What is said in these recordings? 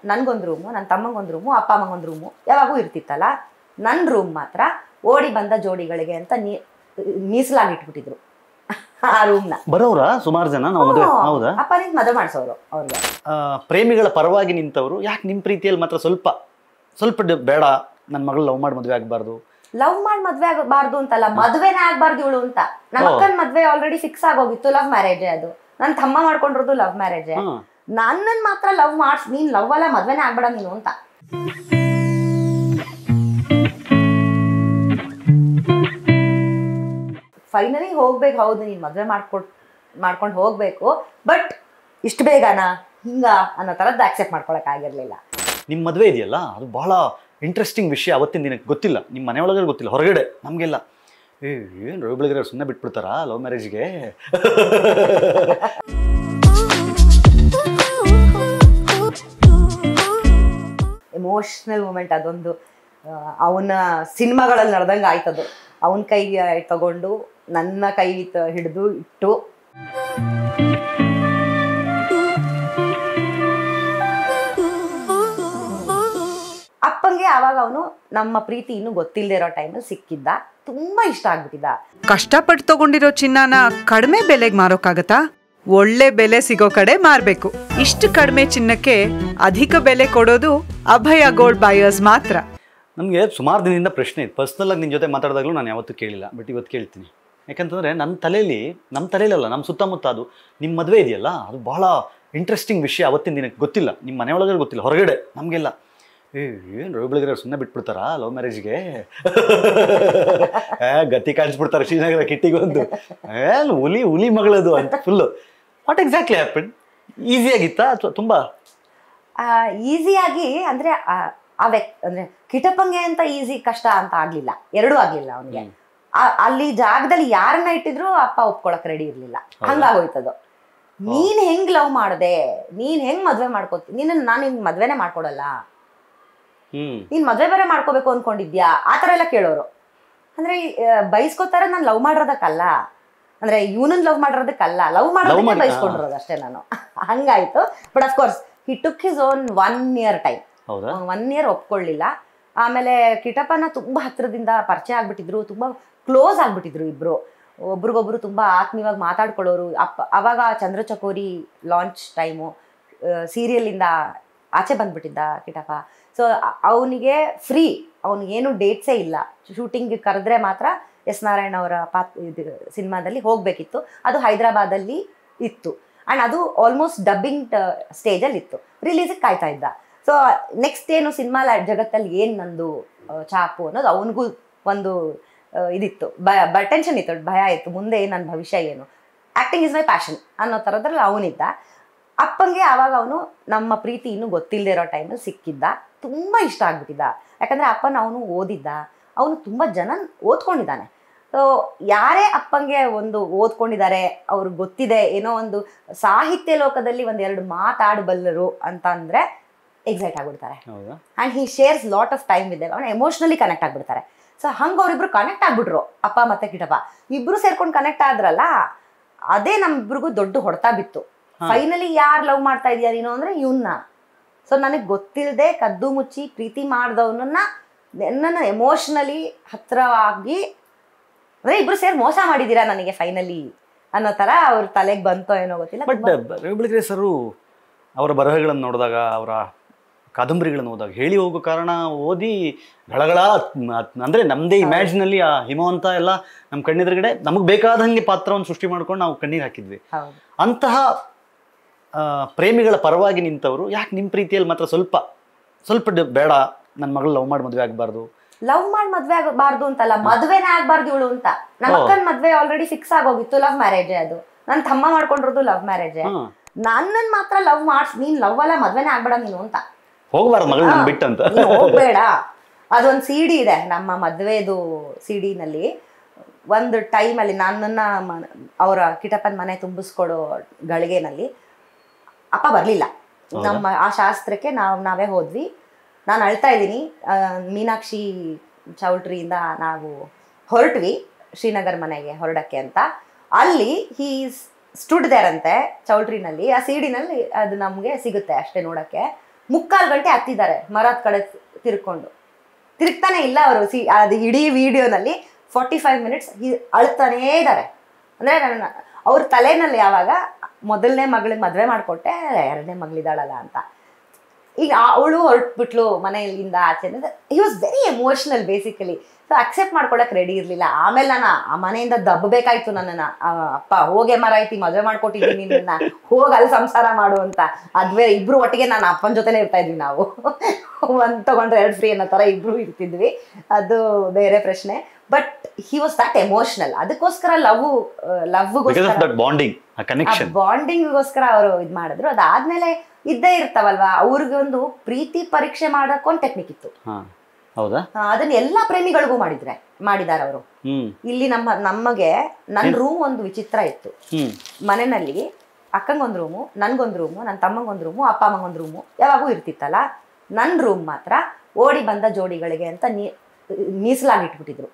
ನನ್ಗೊಂದು ರೂಮು ನನ್ನ ತಮ್ಮಂಗೊಂದು ರೂಮು ಅಪ್ಪ ಅಮ್ಮಂಗೊಂದು ರೂಮು ಯಾವಾಗೂ ಇರ್ತಿತ್ತಲ್ಲ ನನ್ನ ರೂಮ್ ಮಾತ್ರ ಓಡಿ ಬಂದ ಜೋಡಿಗಳಿಗೆ ಅಂತ ನೀ ಮೀಸಲಾಗಿ ಇಟ್ಬಿಟ್ಟಿದ್ರು ಆ ರೂಮ್ನ ಬರೋರಾ ಸುಮಾರು ಜನ ನಾವು ಮದುವೆ ಹೌದಾ ಅಪ್ಪ ನಿಂತು ಮದುವೆ ಮಾಡಿಸೋರು ಅವ್ರಿಗೆ ಆ, ಪ್ರೇಮಿಗಳ ಪರವಾಗಿ ನಿಂತವರು ಯಾಕೆ ನಿಮ್ಮ ಪ್ರೀತಿಯಲ್ಲಿ ಮಾತ್ರ ಸ್ವಲ್ಪ ಸ್ವಲ್ಪ ಡ- ಬೇಡ ನನ್ನ ಮಗಳು ಲವ್ ಮಾಡಿ ಮದುವೆ ಆಗಬಾರ್ದು ಲವ್ ಮಾಡಿ ಮದ್ವೆ ಆಗಬಾರ್ದು ಅಂತಲ್ಲ ಮದ್ವೆನೇ ಆಗ್ಬಾರ್ದು ಇವಳು ಅಂತ ನಮ್ಮ ಓ. ಅಕ್ಕನ ಮದ್ವೆ ಆಲ್ರೆಡಿ ಫಿಕ್ಸ್ ಆಗೋಗಿತ್ತು ಲವ್ ಮ್ಯಾರೇಜ್ ಅದು ನನ್ನ ತಮ್ಮ ಮಾಡ್ಕೊಂಡಿರೋದು ಲವ್ ಮ್ಯಾರೇಜ್ ಹಾಂ ನನ್ನನ್ ಮಾತ್ರ ಲವ್ ಮಾಡ್ಸ್ ನೀನ್ ಲವ್ ಅಲ್ಲ ಮದ್ವೆನೇ ಆಗ್ಬೇಡ ನೀನು ಅಂತ ಫೈನಲಿ ಹೋಗ್ಬೇಕು ಹೌದು ನೀನ್ ಮದ್ವೆ ಮಾಡ್ಕೊಟ್ ಮಾಡ್ಕೊಂಡು ಹೋಗ್ಬೇಕು ಬಟ್ ಇಷ್ಟು ಬೇಗನಾ ಹಿಂಗ ಅನ್ನೋ ತರದ್ದು ಆಕ್ಸೆಪ್ಟ್ ಮಾಡ್ಕೊಳಕ್ ಆಗಿರ್ಲಿಲ್ಲ ನಿಮ್ಮ ಮದುವೆ ಇದೆಯಲ್ಲ ಅದು ಬಹಳ ಇಂಟ್ರೆಸ್ಟಿಂಗ್ ವಿಷಯ ಅವತ್ತಿನ ದಿನಕ್ಕೆ ಗೊತ್ತಿಲ್ಲ ನಿಮ್ಮ ಮನೆಯೊಳಗೆ ಗೊತ್ತಿಲ್ಲ ಹೊರಗಡೆ ನಮಗೆಲ್ಲ ಏ ಏನು ರವಿ ಬೆಳಗ್ಗೆ ಸುಮ್ಮನೆ ಬಿಟ್ಬಿಡ್ತಾರಾ ಲವ್ ಮ್ಯಾರೇಜ್ಗೆ ಎಮೋಷ್ನಲ್ ಮೂಮೆಂಟ್ ಅದೊಂದು ಅವನ ಸಿನಿಮಾಗಳಲ್ಲಿ ನಡೆದಂಗೆ ಆಯ್ತದು ಅವನ ಕೈ ತಗೊಂಡು ನನ್ನ ಕೈ ಹಿಡಿದು ಇಟ್ಟು ಅಪ್ಪಂಗೆ ಆವಾಗ ಅವನು ನಮ್ಮ ಪ್ರೀತಿ ಇನ್ನೂ ಗೊತ್ತಿಲ್ಲದೆ ಇರೋ ಟೈಮಲ್ಲಿ ಸಿಕ್ಕಿದ್ದ ತುಂಬಾ ಇಷ್ಟ ಆಗ್ಬಿಟ್ಟಿದ್ದ ಕಷ್ಟಪಟ್ಟು ತಗೊಂಡಿರೋ ಚಿನ್ನನ ಕಡಿಮೆ ಬೆಲೆಗೆ ಮಾರೋಕ್ಕಾಗತ್ತಾ ಒಳ್ಳೆ ಬೆಲೆ ಸಿಗೋ ಕಡೆ ಮಾರ್ಬೇಕು ಇಷ್ಟು ಕಡಿಮೆ ಚಿನ್ನಕ್ಕೆ ಅಧಿಕ ಬೆಲೆ ಕೊಡೋದು ಅಭಯ ಗೋಲ್ಡ್ ಬಯರ್ಸ್ ಮಾತ್ರ ನನಗೆ ಸುಮಾರು ದಿನದಿಂದ ಪ್ರಶ್ನೆ ಇತ್ತು ಪರ್ಸ್ನಲಾಗಿ ನಿನ್ನ ಜೊತೆ ಮಾತಾಡಿದಾಗಲೂ ನಾನು ಯಾವತ್ತೂ ಕೇಳಿಲ್ಲ ಬಟ್ ಇವತ್ತು ಕೇಳ್ತೀನಿ ಯಾಕಂತಂದರೆ ನನ್ನ ತಲೆಯಲ್ಲಿ ನಮ್ಮ ತಲೆಯಲ್ಲ ನಮ್ಮ ಸುತ್ತಮುತ್ತ ಅದು ನಿಮ್ಮ ಮದುವೆ ಇದೆಯಲ್ಲ ಅದು ಬಹಳ ಇಂಟ್ರೆಸ್ಟಿಂಗ್ ವಿಷಯ ಅವತ್ತಿನ ದಿನಕ್ಕೆ ಗೊತ್ತಿಲ್ಲ ನಿಮ್ಮ ಮನೆಯೊಳಗೆ ಗೊತ್ತಿಲ್ಲ ಹೊರಗಡೆ ನಮಗೆಲ್ಲ ಏ ಏನು ರವಿ ಬೆಳಗ್ಗೆ ಸುಮ್ಮನೆ ಬಿಟ್ಬಿಡ್ತಾರಾ ಲವ್ ಮ್ಯಾರೇಜ್ಗೆ ಏ ಗತಿ ಕಾಣಿಸ್ಬಿಡ್ತಾರೆ ಶ್ರೀನಗರ ಕಿಟ್ಟಿಗೊಂದು ಏನು ಹುಲಿ ಹುಲಿ ಮಗಳದು ಅಂತ ಫುಲ್ಲು ವಾಟ್ ಎಕ್ಸಾಕ್ಟ್ಲಿ ಹ್ಯಾಪನ್ ಈಸಿಯಾಗಿತ್ತಾ ಅಥವಾ ತುಂಬ ಈಸಿಯಾಗಿ ಅಂದ್ರೆ ಆ- ಆ ವ್ಯಕ್ ಅಂದ್ರೆ ಕಿಟಪಂಗೆ ಅಂತ ಈಸಿ ಕಷ್ಟ ಅಂತ ಆಗ್ಲಿಲ್ಲ ಎರಡೂ ಆಗ್ಲಿಲ್ಲ ಅವನಿಗೆ ಅಲ್ಲಿ ಜಾಗದಲ್ಲಿ ಯಾರನ್ನ ಇಟ್ಟಿದ್ರು ಅಪ್ಪ ಒಪ್ಕೊಳಕ್ ರೆಡಿ ಇರ್ಲಿಲ್ಲ ಹಂಗಾಗೋಯ್ತದು ನೀನ್ ಹೆಂಗ್ ಲವ್ ಮಾಡ್ದೆ ನೀನ್ ಹೆಂಗ್ ಮದ್ವೆ ಮಾಡ್ಕೋತಿ ನೀನ್ ನಾನು ನಿನ್ ಮದ್ವೆನೇ ಮಾಡ್ಕೊಡಲ್ಲ ಹ್ಞೂ ನೀನ್ ಮದ್ವೆ ಬೇರೆ ಮಾಡ್ಕೋಬೇಕು ಅನ್ಕೊಂಡಿದ್ಯಾ ಆ ಥರ ಎಲ್ಲ ಕೇಳೋರು ಅಂದ್ರೆ ಆ, ಬೈಸ್ಕೋತಾರ ನಾನು ಲವ್ ಮಾಡಿರೋದಕ್ಕಲ್ಲ ಅಂದ್ರೆ ಇವನನ್ನ ಲವ್ ಮಾಡಿರೋದಕ್ಕಲ್ಲ ಲವ್ ಮಾಡೋದಕ್ಕೆ ಮಾಡಿ- ಬೈಸ್ಕೊಂಡಿರೋದು ಅಷ್ಟೇ ನಾನು ಹಂಗಾಯ್ತು but of course he took his own one year time ಹೌದಾ ಒನ್ ಇಯರ್ ಒಪ್ಕೊಳ್ಳಿಲ್ಲ ಆಮೇಲೆ ಕಿಟಪನ ತುಂಬಾ ಹತ್ರದಿಂದ ಪರಿಚಯ ಆಗ್ಬಿಟ್ಟಿದ್ರು ತುಂಬಾ ಕ್ಲೋಸ್ ಆಗ್ಬಿಟ್ಟಿದ್ರು ಇಬ್ರು ಒಬ್ರಿಗೊಬ್ರು ತುಂಬಾ ಆತ್ಮೀಯವಾಗಿ ಮಾತಾಡ್ಕೊಳ್ಳೋರು ಅಪ್ಪ ಅವಾಗ ಚಂದ್ರಚಕೋರಿ ಲಾಂಚ್ ಟೈಮು ಸೀರಿಯಲಿಂದ ಆಚೆ ಬಂದ್ಬಿಟ್ಟಿದ್ದ ಕಿಟಪ ಸೊ ಅವನಿಗೆ ಫ್ರೀ ಅವನಿಗೇನು ಡೇಟ್ಸೇ ಇಲ್ಲ ಶೂಟಿಂಗ್ ಕರೆದ್ರೆ ಮಾತ್ರ ಎಸ್ ನಾರಾಯಣ್ ಅವರ ಪಾತ್ ಇದು ಸಿನಿಮಾದಲ್ಲಿ ಹೋಗಬೇಕಿತ್ತು ಅದು ಹೈದರಾಬಾದಲ್ಲಿ ಇತ್ತು ಆ್ಯಂಡ್ ಅದು ಆಲ್ಮೋಸ್ಟ್ ಡಬ್ಬಿಂಗ್ ಸ್ಟೇಜಲ್ಲಿ ಇತ್ತು ರಿಲೀಸಿಗೆ ಕಾಯ್ತಾ ಇದ್ದ ಸೊ ನೆಕ್ಸ್ಟ್ ಏನು ಸಿನಿಮಾ ಜಗತ್ತಲ್ಲಿ ಏನು ನಂದು ಆ, ಚಾಪು ಅನ್ನೋದು ಅವನಿಗೂ ಒಂದು ಆ, ಇದಿತ್ತು ಭಯ ಬ ಟೆನ್ಷನ್ ಇತ್ತು ಭಯ ಇತ್ತು ಮುಂದೆ ನನ್ನ ಭವಿಷ್ಯ ಏನು ಆ್ಯಕ್ಟಿಂಗ್ ಇಸ್ ಮೈ ಪ್ಯಾಷನ್ ಅನ್ನೋ ಥರದ್ರಲ್ಲಿ ಅವನಿದ್ದ ಅಪ್ಪಂಗೆ ಆವಾಗ ಅವನು ನಮ್ಮ ಪ್ರೀತಿ ಇನ್ನೂ ಗೊತ್ತಿಲ್ಲದೆ ಇರೋ ಟೈಮಲ್ಲಿ ಸಿಕ್ಕಿದ್ದ ತುಂಬ ಇಷ್ಟ ಆಗ್ಬಿಟ್ಟಿದ್ದ ಯಾಕಂದರೆ ಅಪ್ಪನ ಅವನು ಓದಿದ್ದ ಅವನು ತುಂಬ ಜನ ಓದ್ಕೊಂಡಿದ್ದಾನೆ ಸೊ ಯಾರೇ ಅಪ್ಪಂಗೆ ಒಂದು ಓದ್ಕೊಂಡಿದ್ದಾರೆ ಅವ್ರಿಗೆ ಗೊತ್ತಿದೆ ಏನೋ ಒಂದು ಸಾಹಿತ್ಯ ಲೋಕದಲ್ಲಿ ಒಂದೆರಡು ಮಾತಾಡಬಲ್ಲರು ಅಂತ ಅಂದರೆ ಎಕ್ಸೈಟ್ ಆಗ್ಬಿಡ್ತಾರೆ ಹೌದಾ and he shares lot of time with ಅವನು ಎಮೋಷ್ನಲಿ ಕನೆಕ್ಟ್ ಆಗ್ಬಿಡ್ತಾರೆ ಸೊ ಹಂಗೆ ಅವರಿಬ್ರು ಕನೆಕ್ಟ್ ಆಗ್ಬಿಟ್ರು ಅಪ್ಪ ಮತ್ತೆ ಕಿಟಪ್ಪ ಇಬ್ರು ಸೇರ್ಕೊಂಡು ಕನೆಕ್ಟ್ ಆದ್ರಲ್ಲ ಅದೇ ನಮ್ಮಿಬ್ರಿಗೂ ದೊಡ್ಡ ಹೊಡೆತ ಬಿತ್ತು ಹಾ. ಫೈನಲಿ ಯಾರು ಲವ್ ಮಾಡ್ತಾ ಇದೀಯ ನೀನು ಅಂದ್ರೆ ಇವನ್ನ ಸೊ ನನಗೆ ಗೊತ್ತಿಲ್ಲದೆ ಕದ್ದು ಮುಚ್ಚಿ ಪ್ರೀತಿ ಮಾಡಿದವನನ್ನ ನನ್ನನ್ನು ಎಮೋಷ್ನಲಿ ಹತ್ರವಾಗಿ ಅಂದ್ರೆ ಇಬ್ರು ಸೇರಿ ಮೋಸ ಮಾಡಿದೀರಾ ನನಗೆ ಫೈನಲಿ ಅನ್ನೋ ತರ ಅವ್ರ ತಲೆಗೆ ಬಂತೋ ಏನೋ ಗೊತ್ತಿಲ್ಲ ಬಟ್ ತುಂಬಾ- ರವಿ ಬೆಳಗೆರೆ ಸರು ಅವರ ಬರಹಗಳನ್ನು ನೋಡಿದಾಗ ಅವರ ಕಾದಂಬರಿಗಳನ್ನು ಓದಾಗ ಹೇಳಿ ಹೋಗೋ ಕಾರಣ ಓದಿ ಗಳಗಳ ಅಂದರೆ ನಮ್ಮದೇ ಇಮ್ಯಾಜಿನಲ್ಲಿ ಆ ಹಿಮವಂತ ಎಲ್ಲ ನಮ್ಮ ಕಣ್ಣೆದುರುಗಡೆ ನಮಗೆ ಬೇಕಾದಂಗೆ ಪಾತ್ರವನ್ನು ಸೃಷ್ಟಿ ಮಾಡ್ಕೊಂಡು ನಾವು ಕಣ್ಣೀರು ಹಾಕಿದ್ವಿ ಹೌದು ಅಂತಹ ಆ, ಪ್ರೇಮಿಗಳ ಪರವಾಗಿ ನಿಂತವರು ಯಾಕೆ ನಿಮ್ಮ ಪ್ರೀತಿಯಲ್ಲಿ ಮಾತ್ರ ಸ್ವಲ್ಪ ಸ್ವಲ್ಪ ಡ- ಬೇಡ ನನ್ನ ಮಗಳು ಲವ್ ಮಾಡಿ ಮದುವೆ ಆಗಬಾರ್ದು ಲವ್ ಮಾಡಿ ಮದ್ವೆ ಆಗಬಾರ್ದು ಅಂತಲ್ಲ ಮದ್ವೆನೇ ಆಗ್ಬಾರ್ದು ಇವಳು ಅಂತ ನಮ್ಮ ಓ. ಅಕ್ಕನ ಮದ್ವೆ ಆಲ್ರೆಡಿ ಫಿಕ್ಸ್ ಆಗೋಗಿತ್ತು ಲವ್ ಮ್ಯಾರೇಜ್ ಅದು ನನ್ನ ತಮ್ಮ ಮಾಡ್ಕೊಂಡಿರೋದು ಲವ್ ಮ್ಯಾರೇಜ್ ಹಾಂ ನನ್ನನ್ ಮಾತ್ರ ಲವ್ ಮಾಡ್ಸ್ ನೀನ್ ಲವ್ ಅಲ್ಲ ಮದ್ವೆನೇ ಆಗ್ಬೇಡ ನೀನು ಅಂತ ಹೋಗಬಾರ್ದು ಮಗಳು ಹಾ. ನನ್ ಬಿಟ್ಟಂತ ನೀನ್ ಹೋಗ್ಬೇಡ ಅದೊಂದು ಸಿ ಡಿ ಇದೆ ನಮ್ಮ ಮದ್ವೆದು ಸಿ ನಲ್ಲಿ ಒಂದು ಟೈಮಲ್ಲಿ ನನ್ನನ್ನ ಮ- ಅವರ ಕಿಟಪ್ಪನ ಮನೆ ತುಂಬಿಸ್ಕೊಡೋ ಗಳಿಗೆನಲ್ಲಿ ಅಪ್ಪ ಬರಲಿಲ್ಲ ಹೌದಾ? ನಮ್ಮ ಆ ಶಾಸ್ತ್ರಕ್ಕೆ ನಾವು ನಾವೇ ಹೋದ್ವಿ ನಾನು ಅಳ್ತಾ ಇದ್ದೀನಿ ಆ, ಮೀನಾಕ್ಷಿ ಚೌಲ್ಟ್ರಿಯಿಂದ ನಾವು ಹೊರಟ್ವಿ ಶ್ರೀನಗರ್ ಮನೆಗೆ ಹೊರಡಕ್ಕೆ ಅಂತ ಅಲ್ಲಿ ಹೀ ಸ್ಟುಡ್ ದೇರ್ ಅಂತೆ ಚೌಲ್ಟ್ರಿನಲ್ಲಿ ಆ ಸೀಡಿನಲ್ಲಿ ಅದು ನಮಗೆ ಸಿಗುತ್ತೆ ಅಷ್ಟೇ ನೋಡಕ್ಕೆ ಮುಕ್ಕಾಲು ಗಂಟೆ ಹತ್ತಿದ್ದಾರೆ ಮರದ ಕಡೆ ತಿರ್ಕೊಂಡು ತಿರುಗ್ತಾನೆ ಇಲ್ಲ ಅವರು ಸಿ ಅದು ಇಡೀ ವಿಡಿಯೋನಲ್ಲಿ ಫಾರ್ಟಿ ಫೈವ್ ಮಿನಿಟ್ಸ್ ಅಳ್ತಾನೇ ಇದ್ದಾರೆ ಅಂದರೆ ನನ್ನ ಅವ್ರ ತಲೆನಲ್ಲಿ ಯಾವಾಗ ಮೊದಲನೇ ಮಗಳಿಗೆ ಮದುವೆ ಮಾಡಿಕೊಟ್ಟೆ ಎರಡನೇ ಮಗಳಿದ್ದಾಳಲ್ಲ ಅಂತ ಈಗ ಅವಳು ಹೊರಟ್ಬಿಟ್ಲು ಮನೆಯಲ್ಲಿಂದ ಆಚೆ he was very emotional basically so accept ಮಾಡ್ಕೊಳಕ್ ರೆಡಿ ಇರಲಿಲ್ಲ ಆಮೇಲೆ ನಾನು ಆ ಮನೆಯಿಂದ ದಬ್ಬಬೇಕಾಯ್ತು ನನ್ನನ್ನು ಅಪ್ಪ ಹೋಗೆ ಮರಾಯ್ತಿ ಮದುವೆ ಮಾಡ್ಕೊಟ್ಟಿದ್ದೀನಿ ನಿನ್ನ ಹೋಗಿ ಅಲ್ಲಿ ಸಂಸಾರ ಮಾಡು ಅಂತ ಅದ್ವೇ ಇಬ್ರು ಒಟ್ಟಿಗೆ ನಾನು ಅಪ್ಪನ ಜೊತೆನೇ ಇರ್ತಾ ಇದ್ವಿ ನಾವು ಒಂದ್ ತಗೊಂಡ್ರೆ ಎರಡು ಫ್ರೀ ಅನ್ನೋ ಥರ ಇಬ್ರು ಇರ್ತಿದ್ವಿ ಅದು ಬೇರೆ ಪ್ರಶ್ನೆ but he was that emotional ಅದಕ್ಕೋಸ್ಕರ ಲವ್ ಬಿಕಾಸ್ ಲವ್ಗೋಸ್ಕರ ಆಫ್ ದಟ್ ಬಾಂಡಿಂಗ್ ಆ ಕನೆಕ್ಷನ್ ಬಾಂಡಿಂಗ್ಗೋಸ್ಕರ ಅವರು ಇದು ಮಾಡಿದ್ರು ಅದಾದ್ಮೇಲೆ ಇದ್ದೇ ಇರ್ತಾವಲ್ವಾ ಅವ್ರಿಗೆ ಒಂದು ಪ್ರೀತಿ ಪರೀಕ್ಷೆ ಮಾಡೋಕೊಂದು ಟೆಕ್ನಿಕ್ ಇತ್ತು ಹಾ ಹೌದಾ ಆ, ಅದನ್ನ ಎಲ್ಲಾ ಪ್ರೇಮಿಗಳಿಗೂ ಮಾಡಿದ್ರೆ ಮಾಡಿದ್ದಾರೆ ಅವರು ಹ್ಮ್ ಇಲ್ಲಿ ನಮ್ಮ ನಮಗೆ ನನ್ನ ರೂಮ್ ಒಂದು ವಿಚಿತ್ರ ಇತ್ತು ಹ್ಮ್ ಮನೆಯಲ್ಲಿ ಅಕ್ಕಂಗೊಂದು ರೂಮು ನನ್ಗೊಂದು ರೂಮು ನನ್ನ ತಮ್ಮಂಗೊಂದು ರೂಮು ಅಪ್ಪ ಅಮ್ಮಗೊಂದು ರೂಮು ಯಾವಾಗೂ ಇರ್ತಿತ್ತಲ್ಲ ನನ್ನ ರೂಮ್ ಮಾತ್ರ ಓಡಿ ಬಂದ ಜೋಡಿಗಳಿಗೆ ಅಂತ ನೀ ಮೀಸಲಾಗಿ ಇಟ್ಬಿಟ್ಟಿದ್ರು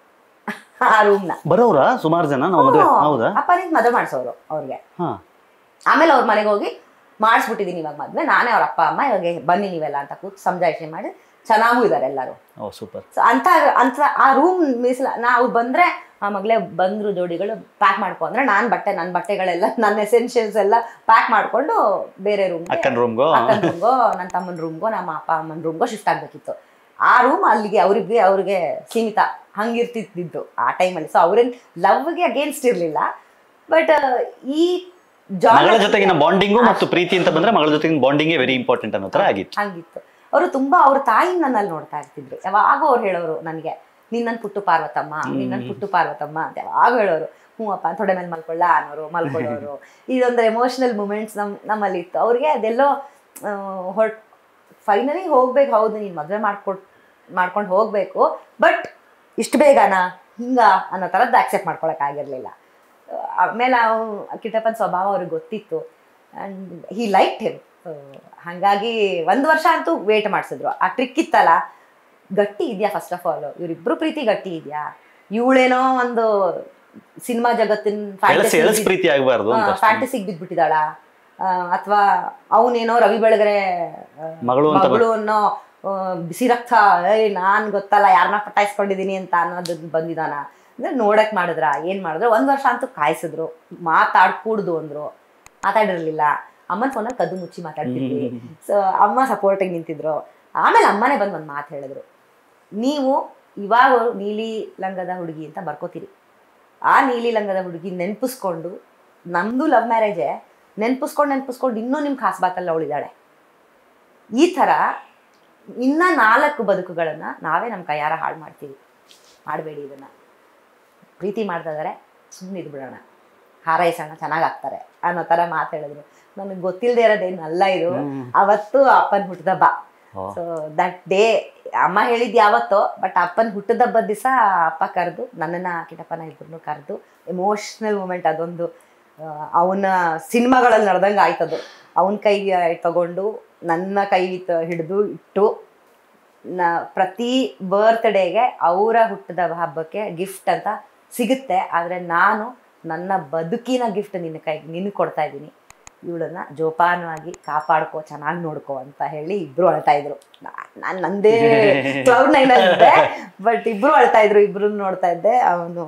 ಆ ರೂಮ್ನ ಬರೋರಾ ಸುಮಾರು ಜನ ನಾವು ಮದುವೆ ಹೌದಾ ಅಪ್ಪ ನಿಂತ ಮದುವೆ ಮಾಡಿಸೋರು ಅವ್ರಿಗೆ ಹಾ ಆಮೇಲೆ ಅವ್ರ ಮನೆಗೆ ಹೋಗಿ ಮಾಡಿಸ್ಬಿಟ್ಟಿದ್ದೀನಿ ಇವಾಗ ಮದ್ವೆ ನಾನೇ ಅವ್ರ ಅಪ್ಪ ಅಮ್ಮ ಇವಾಗ ಬನ್ನಿ ನೀವೆಲ್ಲ ಅಂತ ಕೂತು ಸಮಜಾಯಿಷಿ ಮಾಡಿ ಚೆನ್ನಾಗೂ ಇದ್ದಾರೆ ಎಲ್ಲರೂ ಓ ಸೂಪರ್ ಸೊ ಅಂತ ಅಂತ ಆ ರೂಮ್ ಮೀಸಲ ನಾವು ಬಂದ್ರೆ ಆ ಮಗಳೇ ಬಂದ್ರು ಜೋಡಿಗಳು ಪ್ಯಾಕ್ ಮಾಡ್ಕೊ ಅಂದ್ರೆ ನಾನು ಬಟ್ಟೆ ನನ್ನ ಬಟ್ಟೆಗಳೆಲ್ಲ ನನ್ನ ಎಸೆನ್ಷಿಯಲ್ಸ್ ಎಲ್ಲ ಪ್ಯಾಕ್ ಮಾಡ್ಕೊಂಡು ಬೇರೆ ರೂಮ್ ಅಕ್ಕನ ರೂಮ್ಗೋ ಅಕ್ಕನ ರೂಮ್ಗೋ ನನ್ನ ತಮ್ಮನ ರೂಮ್ಗೋ ನಮ್ಮ ಅಪ್ಪ ಅಮ್ಮನ ರೂಮ್ಗೋ ಶಿಫ್ಟ್ ಆಗ್ಬೇಕಿತ್ತು ಆ ರೂಮ್ ಅಲ್ಲಿಗೆ ಅವ್ರಿಗೆ ಅವ್ರಿಗೆ ಸೀಮಿತ ಹಂಗಿರ್ತಿದ್ದು ಆ ಟೈಮಲ್ಲಿ ಸೊ ಅವ್ರೇನ್ ಲವ್ಗೆ ಅಗೇನ್ಸ್ಟ್ ಇರ್ಲಿಲ್ಲ ಬಟ್ ಈ ಮಗಳ ಜಾನ್ ಜೊತೆಗಿನ ಬಾಂಡಿಂಗು ಮತ್ತು ಪ್ರೀತಿ ಅಂತ ಬಂದ್ರೆ ಮಗಳ ಜೊತೆಗಿನ ಬಾಂಡಿಂಗೇ ವೆರಿ ಇಂಪಾರ್ಟೆಂಟ್ ಅನ್ನೋ ತರ ಆಗಿತ್ತು ಹಂಗಿತ್ತು ಅವರು ತುಂಬಾ ಅವ್ರ ತಾಯಿ ನನ್ನಲ್ಲಿ ನೋಡ್ತಾ ಇರ್ತಿದ್ರು ಯಾವಾಗ ಅವ್ರು ಹೇಳೋರು ನನಗೆ ನಿನ್ನನ್ ಪುಟ್ಟು ಪಾರ್ವತಮ್ಮ ನಿನ್ನನ್ ಪುಟ್ಟು ಪಾರ್ವತಮ್ಮ ಅಂತ ಯಾವಾಗ ಹೇಳೋರು ಹ್ಞೂ ಅಪ್ಪ ತೊಡೆ ಮೇಲೆ ಮಲ್ಕೊಳ್ಳ ಅನ್ನೋರು ಮಲ್ಕೊಳ್ಳೋರು ಇದೊಂದು ಎಮೋಷನಲ್ ಮೂಮೆಂಟ್ಸ್ ನಮ್ ನಮ್ಮಲ್ಲಿ ಇತ್ತು ಅವ್ರಿಗೆ ಅದೆಲ್ಲೋ ಹೊರಟ್ ಫೈನಲಿ ಹೋಗ್ಬೇಕು ಹೌದು ನೀನು ಮದುವೆ ಮಾಡ್ಕೊಟ್ ಮಾಡ್ಕೊಂಡು ಹೋಗ್ಬೇಕು ಬಟ್ ಇಷ್ಟು ಬೇಗನಾ ಹಿಂಗ ಅನ್ನೋ ಥರದ್ದು ಆಕ್ಸೆಪ್ಟ್ ಮಾಡ್ಕೊಳಕ್ ಆಗಿರ್ಲಿಲ್ಲ ಆಮೇಲೆ ಅವ್ ಕಿಟ್ಟಪ್ಪನ ಸ್ವಭಾವ ಅವ್ರಿಗೆ ಗೊತ್ತಿತ್ತು ಆ್ಯಂಡ್ ಹಿ ಲೈಕ್ ಹಿಮ್ ಹಾಗಾಗಿ ಒಂದು ವರ್ಷ ಅಂತೂ ವೇಟ್ ಮಾಡಿಸಿದ್ರು ಆ ಟ್ರಿಕ್ ಇತ್ತಲ್ಲ ಗಟ್ಟಿ ಇದೆಯಾ ಫಸ್ಟ್ ಆಫ್ ಆಲ್ ಇವರಿಬ್ರು ಪ್ರೀತಿ ಗಟ್ಟಿ ಇದೆಯಾ ಇವಳೇನೋ ಒಂದು ಸಿನಿಮಾ ಜಗತ್ತಿನ ಎಳಸ್ ಎಳಸ್ ಪ್ರೀತಿ ಆಗಬಾರ್ದು ಅಂತ ಅಷ್ಟೇ. ಫ್ಯಾಂಟಸಿಗೆ ಬಿದ್ಬಿಟ್ಟಿದ್ದಾಳ ಅಥವಾ ಅವನೇನೋ ರವಿ ಬೆಳಗರೆ ಆ, ಮಗಳು ಅಂತ ಮಗಳು ಅನ್ನೋ ಆ, ಬಿಸಿ ರಕ್ತ ಏಯ್ ನಾನ್ ಗೊತ್ತಲ್ಲ ಯಾರನ್ನ ಪಟಾಯಿಸ್ಕೊಂಡಿದೀನಿ ಅಂತ ಅನ್ನೋದು ಬಂದಿದಾನ ಅಂದ್ರೆ ನೋಡಕ್ ಮಾಡಿದ್ರ ಏನ್ ಮಾಡಿದ್ರು ಒಂದ್ ವರ್ಷ ಅಂತೂ ಕಾಯಿಸಿದ್ರು ಮಾತಾಡ್ಕೂಡ್ದು ಅಂದ್ರು ಮಾತಾಡಿರ್ಲಿಲ್ಲ ಅಮ್ಮನ ಫೋನಲ್ಲಿ ಕದ್ದು ಮುಚ್ಚಿ ಮಾತಾಡ್ತಿದ್ವಿ ಸೊ ಅಮ್ಮ ಸಪೋರ್ಟಿಗೆ ನಿಂತಿದ್ರು ಆಮೇಲೆ ಅಮ್ಮನೇ ಬಂದು ಒಂದು ಮಾತು ಹೇಳಿದ್ರು ನೀವು ಇವಾಗ ನೀಲಿ ಲಂಗದ ಹುಡುಗಿ ಅಂತ ಬರ್ಕೋತೀರಿ ಆ ನೀಲಿ ಲಂಗದ ಹುಡುಗಿ ನೆನ್ಪಿಸ್ಕೊಂಡು ನಮ್ದು ಲವ್ ಮ್ಯಾರೇಜೇ ನೆನ್ಪಿಸ್ಕೊಂಡು ನೆನ್ಪಿಸ್ಕೊಂಡು ಇನ್ನೂ ನಿಮ್ಮ ಖಾಸ್ಬಾತಲ್ಲಿ ಅವಳಿದ್ದಾಳೆ ಈ ಥರ ಇನ್ನ ನಾಲ್ಕು ಬದುಕುಗಳನ್ನ ನಾವೇ ನಮ್ಮ ಕೈಯಾರ ಹಾಳು ಮಾಡ್ತೀವಿ ಮಾಡಬೇಡಿ ಇದನ್ನ ಪ್ರೀತಿ ಮಾಡ್ತಾ ಇದಾರೆ ಸುಮ್ಮನೆ ಇದ್ಬಿಡೋಣ ಹಾರೈಸೋಣ ಚೆನ್ನಾಗಿ ಆಗ್ತಾರೆ ಅನ್ನೋ ಥರ ಮಾತು ಹೇಳಿದ್ರು ನನಗೆ ಗೊತ್ತಿಲ್ಲದೆ ಇರೋದೇನು ಅಲ್ಲ ಇದು ಅವತ್ತು ಅಪ್ಪನ ಹುಟ್ಟಿದಬ್ಬ ಓ. ಸೊ ದಟ್ ಡೇ ಅಮ್ಮ ಹೇಳಿದ್ ಯಾವತ್ತೋ ಬಟ್ ಅಪ್ಪನ ಹುಟ್ಟಿದಬ್ಬದ ದಿವಸ ಅಪ್ಪ ಕರೆದು ನನ್ನನ್ನ ಕಿಟಪ್ಪನ ಇಬ್ಬರನ್ನು ಕರೆದು ಎಮೋಷ್ನಲ್ ಮೂಮೆಂಟ್ ಅದೊಂದು ಅವನ ಸಿನಿಮಾಗಳಲ್ಲಿ ನಡೆದಂಗೆ ಆಯ್ತದು ಅವನ ಕೈ ತಗೊಂಡು ನನ್ನ ಕೈ ಹಿಡಿದು ಇಟ್ಟು ನ ಪ್ರತಿ ಬರ್ತ್ಡೇಗೆ ಅವರ ಹುಟ್ಟಿದ ಹಬ್ಬಕ್ಕೆ ಗಿಫ್ಟ್ ಅಂತ ಸಿಗುತ್ತೆ ಆದರೆ ನಾನು ನನ್ನ ಬದುಕಿನ ಗಿಫ್ಟ್ ನಿನ್ನ ಕೈ ನಿನಗೆ ಕೊಡ್ತಾ ಇದ್ದೀನಿ ಇವಳನ್ನ ಜೋಪಾನವಾಗಿ ಕಾಪಾಡ್ಕೋ ಚೆನ್ನಾಗಿ ನೋಡ್ಕೋ ಅಂತ ಹೇಳಿ ಇಬ್ರು ಅಳ್ತಾ ಇದ್ರು ನಾನು ನಂದೇ ಕ್ಲೌಡ್ ನೈನ್ ಇದ್ದೆ ಬಟ್ ಇಬ್ರು ಅಳ್ತಾ ಇದ್ರು ಇಬ್ರು ನೋಡ್ತಾ ಇದ್ದೆ ಅವನು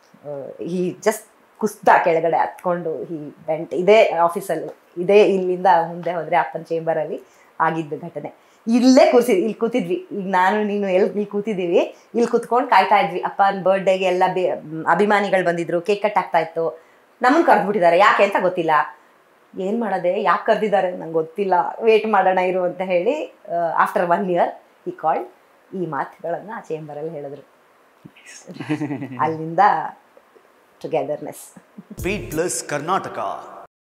ಈ ಜಸ್ಟ್ ಕುಸ್ತ ಕೆಳಗಡೆ ಹತ್ಕೊಂಡು ಈ ಬೆಂಟ್ ಇದೇ ಆಫೀಸಲ್ಲಿ ಇದೇ ಇಲ್ಲಿಂದ ಮುಂದೆ ಹೋದ್ರೆ ಅಪ್ಪನ ಚೇಂಬರಲ್ಲಿ ಆಗಿದ್ದು ಘಟನೆ ಇಲ್ಲೇ ಕೂರಿಸಿ ಇಲ್ಲಿ ಕೂತಿದ್ವಿ ಈಗ ನಾನು ನೀನು ಎಲ್ಲಿ ಇಲ್ಲಿ ಕೂತಿದ್ದೀವಿ ಇಲ್ಲಿ ಕುತ್ಕೊಂಡು ಕಾಯ್ತಾ ಇದ್ವಿ ಅಪ್ಪನ ಬರ್ಡೇಗೆ ಎಲ್ಲ ಬೇ ಅಭಿಮಾನಿಗಳು ಬಂದಿದ್ರು ಕೇಕ್ ಕಟ್ ಆಗ್ತಾ ಇತ್ತು ನಮ್ಮನ್ನು ಕರೆದ್ಬಿಟ್ಟಿದ್ದಾರೆ ಯಾಕೆ ಅಂತ ಗೊತ್ತಿಲ್ಲ ಏನು ಮಾಡೋದೆ ಯಾಕೆ ಕರೆದಿದ್ದಾರೆ ನಂಗೆ ಗೊತ್ತಿಲ್ಲ ವೇಟ್ ಮಾಡೋಣ ಇರು ಅಂತ ಹೇಳಿ ಆಫ್ಟರ್ ಒನ್ ಇಯರ್ ಈ ಕಾಲ್ಡ್ ಈ ಮಾತುಗಳನ್ನು ಆ ಚೇಂಬರಲ್ಲಿ ಹೇಳಿದ್ರು ಅಲ್ಲಿಂದ ಟುಗೆದರ್ನೆಸ್ Beat Plus Karnataka.